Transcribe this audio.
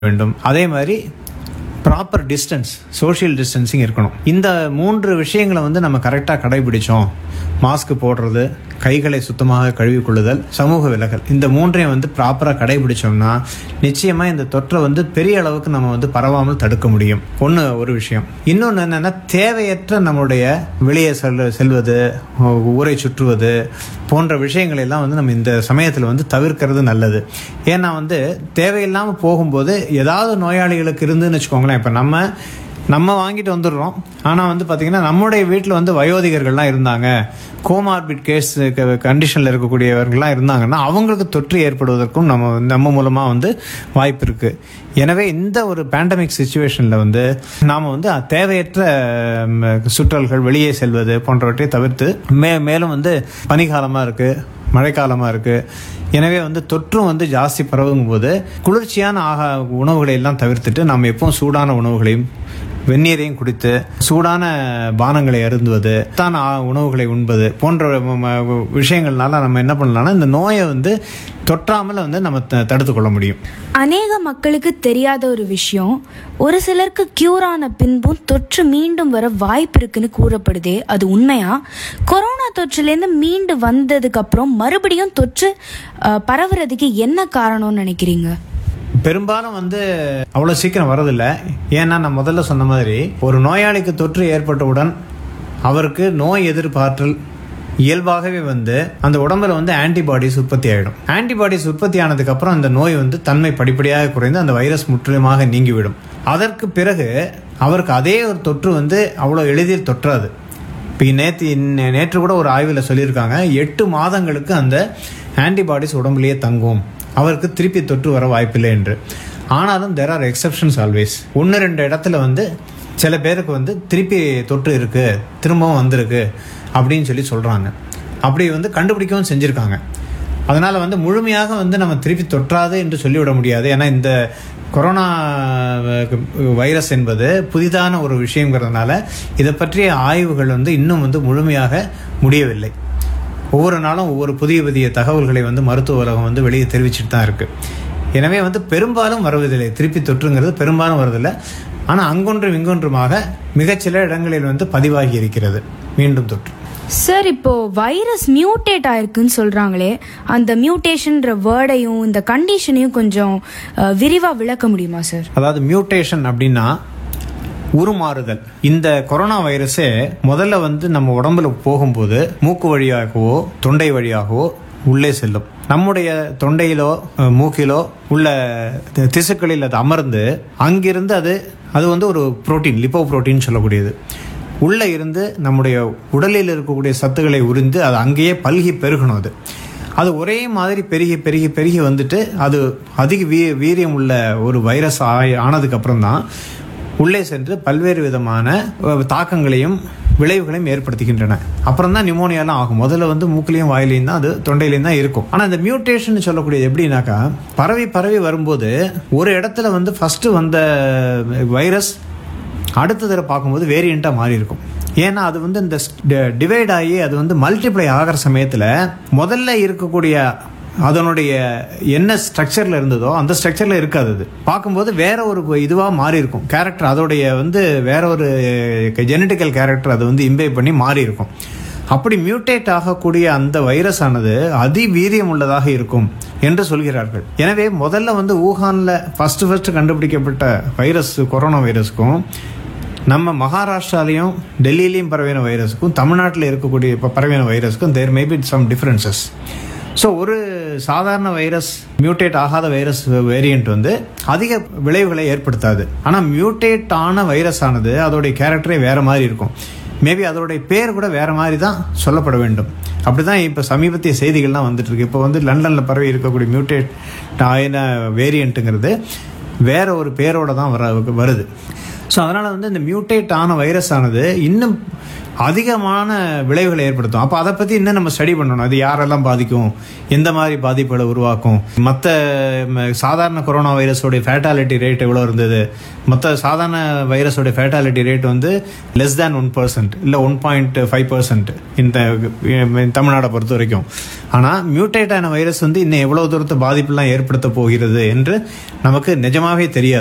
வேண்டும் அதே மாதிரி ப்ராப்பர் டிஸ்டன்ஸ் சோஷியல் டிஸ்டன்சிங் இருக்கணும் இந்த மூன்று விஷயங்களை வந்து நம்ம கரெக்டாக கடைபிடிச்சோம் மாஸ்க் போடுறது கைகளை சுத்தமாக கழுவிக் கொள்ளுதல் சமூக விலகல் இந்த மூன்றையும் வந்து ப்ராப்பராக கடைபிடிச்சோம்னா நிச்சயமாக இந்த தொற்றை வந்து பெரிய அளவுக்கு நம்ம வந்து பரவாமல் தடுக்க முடியும் ஒன்று ஒரு விஷயம் இன்னொன்று என்னென்னா தேவையற்ற நம்முடைய வெளியே செல் செல்வது ஊரை சுற்றுவது போன்ற விஷயங்களை எல்லாம் வந்து நம்ம இந்த சமயத்தில் வந்து தவிர்க்கிறது நல்லது ஏன்னா வந்து தேவையில்லாமல் போகும்போது ஏதாவது நோயாளிகளுக்கு இருந்துன்னு வச்சுக்கோங்களேன் இப்போ நம்ம நம்ம வாங்கிட்டு வந்துடுறோம் ஆனால் வந்து பார்த்திங்கன்னா நம்முடைய வீட்டில் வந்து வயோதிகர்கள்லாம் இருந்தாங்க கோமார்பிட் கேஸ் கண்டிஷனில் இருக்கக்கூடியவர்கள்லாம் இருந்தாங்கன்னா அவங்களுக்கு தொற்று ஏற்படுவதற்கும் நம்ம நம்ம மூலமாக வந்து வாய்ப்பு இருக்குது எனவே இந்த ஒரு பேண்டமிக் சுச்சுவேஷனில் வந்து நாம் வந்து தேவையற்ற ம், சுற்றல்கள் வெளியே செல்வது போன்றவற்றை தவிர்த்து மே மேலும் வந்து பனிக்காலமாக இருக்குது மழைக்காலமாக இருக்குது எனவே வந்து தொற்றும் வந்து ஜாஸ்தி பரவும் போது குளிர்ச்சியான ஆகா உணவுகளை எல்லாம் தவிர்த்துட்டு நம்ம எப்பவும் சூடான உணவுகளையும் வெந்நீரையும் குடித்து சூடான பானங்களை அருந்துவது தான் ஆ- உணவுகளை உண்பது போன்ற ம- ம- விஷயங்கள்னால நம்ம என்ன பண்ணலாம்னா இந்த நோயை வந்து தொற்றாமல் வந்து நம்ம த- தடுத்துக் கொள்ள முடியும் அநேக மக்களுக்கு தெரியாத ஒரு விஷயம் ஒரு சிலருக்கு கியூர் ஆன பின்பும் தொற்று மீண்டும் வர வாய்ப்பு இருக்குன்னு கூறப்படுதே அது உண்மையா கொரோனா தொற்றுலேருந்து மீண்டு வந்ததுக்கு அப்புறம் மறுபடியும் தொற்று அஹ், பரவுறதுக்கு என்ன காரணம்னு நினைக்கிறீங்க பெரும்பாலும் வந்து அவ்வளோ சீக்கிரம் வரதில்லை ஏன்னா நான் முதல்ல சொன்ன மாதிரி ஒரு நோயாளிக்கு தொற்று ஏற்பட்டவுடன் அவருக்கு நோய் எதிர்ப்பாற்றல் இயல்பாகவே வந்து அந்த உடம்புல வந்து ஆன்டிபாடிஸ் உற்பத்தி ஆகிடும் ஆன்டிபாடிஸ் உற்பத்தி ஆனதுக்கு அப்புறம் அந்த நோய் வந்து தன்மை படிப்படியாக குறைந்து அந்த வைரஸ் முற்றிலுமாக நீங்கிவிடும் அதற்கு பிறகு அவருக்கு அதே ஒரு தொற்று வந்து அவ்வளோ எளிதில் தொற்றாது இப்போ நேற்று இன்ன- நேற்று கூட ஒரு ஆய்வில் சொல்லியிருக்காங்க எட்டு மாதங்களுக்கு அந்த ஆன்டிபாடிஸ் உடம்புலயே தங்கும் அவருக்கு திருப்பி தொற்று வர வாய்ப்பில்லை என்று ஆனாலும் தெர் ஆர் எக்ஸப்ஷன்ஸ் ஆல்வேஸ் ஒன்று ரெண்டு இடத்துல வந்து சில பேருக்கு வந்து திருப்பி தொற்று இருக்கு திரும்பவும் வந்திருக்கு அப்படின்னு சொல்லி சொல்கிறாங்க அப்படி வந்து கண்டுபிடிக்கவும் செஞ்சுருக்காங்க அதனால வந்து முழுமையாக வந்து நம்ம திருப்பி தொற்றாது என்று சொல்லிவிட முடியாது ஏன்னா இந்த கொரோனா அஹ், வைரஸ் என்பது புதிதான ஒரு விஷயங்கிறதுனால இதை பற்றிய ஆய்வுகள் வந்து இன்னும் வந்து முழுமையாக முடியவில்லை ஒவ்வொரு நாளும் ஒவ்வொரு புதிய புதிய தகவல்களை வந்து மருத்துவ உலகம் வந்து வெளியே தெரிவிச்சுட்டு தான் இருக்கு எனவே வந்து பெரும்பாலும் வருவதில்லை திருப்பி தொற்றுங்கிறது பெரும்பாலும் வருவதில்லை ஆனால் அங்கொன்றும் இங்கொன்றுமாக மிகச்சில இடங்களில் வந்து பதிவாகி இருக்கிறது மீண்டும் தொற்று சார் இப்போ வைரஸ் மியூட்டேட் ஆயிருக்குன்னு சொல்றாங்களே அந்த மியூட்டேஷன்ற வேர்டையும் இந்த கண்டிஷனையும் கொஞ்சம் அஹ், விரிவா விளக்க முடியுமா சார் அதாவது மியூட்டேஷன் அப்படின்னா உருமாறுதல் இந்த கொரோனா வைரஸே முதல்ல வந்து நம்ம உடம்புல போகும்போது மூக்கு வழியாகவோ தொண்டை வழியாகவோ உள்ளே செல்லும் நம்முடைய தொண்டையிலோ அஹ், மூக்கிலோ உள்ள தி- திசுக்களில் அது அமர்ந்து அங்கிருந்து அது அது வந்து ஒரு புரோட்டீன் லிப்போ புரோட்டீன் சொல்லக்கூடியது உள்ளே இருந்து நம்முடைய உடலில் இருக்கக்கூடிய சத்துக்களை உறிந்து அது அங்கேயே பல்கி பெருகணும் அது அது ஒரே மாதிரி பெருகி பெருகி பெருகி வந்துட்டு அது அதிக வீ வீரியம் உள்ள ஒரு வைரஸ் ஆய் ஆனதுக்கு அப்புறம் தான் உள்ளே சென்று பல்வேறு விதமான அஹ், தாக்கங்களையும் விளைவுகளையும் ஏற்படுத்துகின்றன அப்புறம் தான் நிமோனியாலாம் ஆகும் முதல்ல வந்து மூக்கிலையும் வாயிலையும் தான் அது தொண்டையிலையும் தான் இருக்கும் ஆனால் இந்த மியூட்டேஷன் சொல்லக்கூடியது எப்படின்னாக்கா பரவி பரவி வரும்போது ஒரு இடத்துல வந்து ஃபர்ஸ்ட் வந்த வைரஸ் அடுத்த தடவை பார்க்கும்போது வேரியண்ட்டாக மாறி இருக்கும் ஏன்னா அது வந்து இந்த டிவைட் ஆகி அது வந்து மல்டிப்ளை ஆகிற சமயத்தில் முதல்ல இருக்கக்கூடிய அதனுடைய என்ன ஸ்ட்ரக்சரில் இருந்ததோ அந்த ஸ்ட்ரக்சரில் இருக்காது அது பார்க்கும்போது வேற ஒரு இதுவாக மாறி இருக்கும் கேரக்டர் அதோடைய வந்து வேற ஒரு ஜெனட்டிக்கல் கேரக்டர் அது வந்து இம்பை பண்ணி மாறி இருக்கும் அப்படி மியூட்டேட் ஆகக்கூடிய அந்த வைரஸ் ஆனது அதி வீரியம் உள்ளதாக இருக்கும் என்று சொல்கிறார்கள் எனவே முதல்ல வந்து ஊகான்ல ஃபர்ஸ்ட் ஃபர்ஸ்ட் கண்டுபிடிக்கப்பட்ட வைரஸ் கொரோனா வைரஸ்க்கும் நம்ம மகாராஷ்டிராலையும் டெல்லியிலையும் பரவின வைரஸுக்கும் தமிழ்நாட்டில் இருக்கக்கூடிய இப்போ பரவின வைரஸ்க்கும் there maybe some differences so ஒரு சாதாரண வைரஸ் மியூட்டேட் ஆகாத வைரஸ் வேரியண்ட் வந்து அதிக விளைவுகளை ஏற்படுத்தாது ஆனால் மியூட்டேட் ஆன வைரஸ் ஆனது அதோடைய கேரக்டரே வேற மாதிரி இருக்கும் மேபி அதோடைய பேர் கூட வேற மாதிரி தான் சொல்லப்பட வேண்டும் அப்படிதான் இப்போ சமீபத்திய செய்திகள்லாம் வந்துட்டு இருக்கு இப்போ வந்து லண்டனில் பரவி இருக்கக்கூடிய மியூட்டேட் ஆயின வேரியண்ட்டுங்கிறது வேற ஒரு பேரோட தான் வர வருது ஸோ அதனால் வந்து இந்த மியூட்டேட் ஆன வைரஸ் ஆனது இன்னும் அதிகமான விளைவுகளை ஏற்படுத்தும் அப்போ அதை பற்றி இன்னும் நம்ம ஸ்டடி பண்ணணும் அது யாரெல்லாம் பாதிக்கும் எந்த மாதிரி பாதிப்புகளை உருவாக்கும் மற்ற சாதாரண கொரோனா வைரஸோடைய ஃபேட்டாலிட்டி ரேட் எவ்வளோ இருந்தது மற்ற சாதாரண வைரஸோடைய ஃபேட்டாலிட்டி ரேட் வந்து லெஸ் தேன் ஒன் பர்சன்ட் இல்லை ஒன் பாயிண்ட் ஃபைவ் பர்சன்ட் இந்த அஹ், தமிழ்நாடை பொறுத்த வரைக்கும் ஆனால் மியூட்டேட் ஆன வைரஸ் வந்து இன்னும் எவ்வளோ தூரத்தை பாதிப்புலாம் ஏற்படுத்த போகிறது என்று நமக்கு நிஜமாவே தெரியாது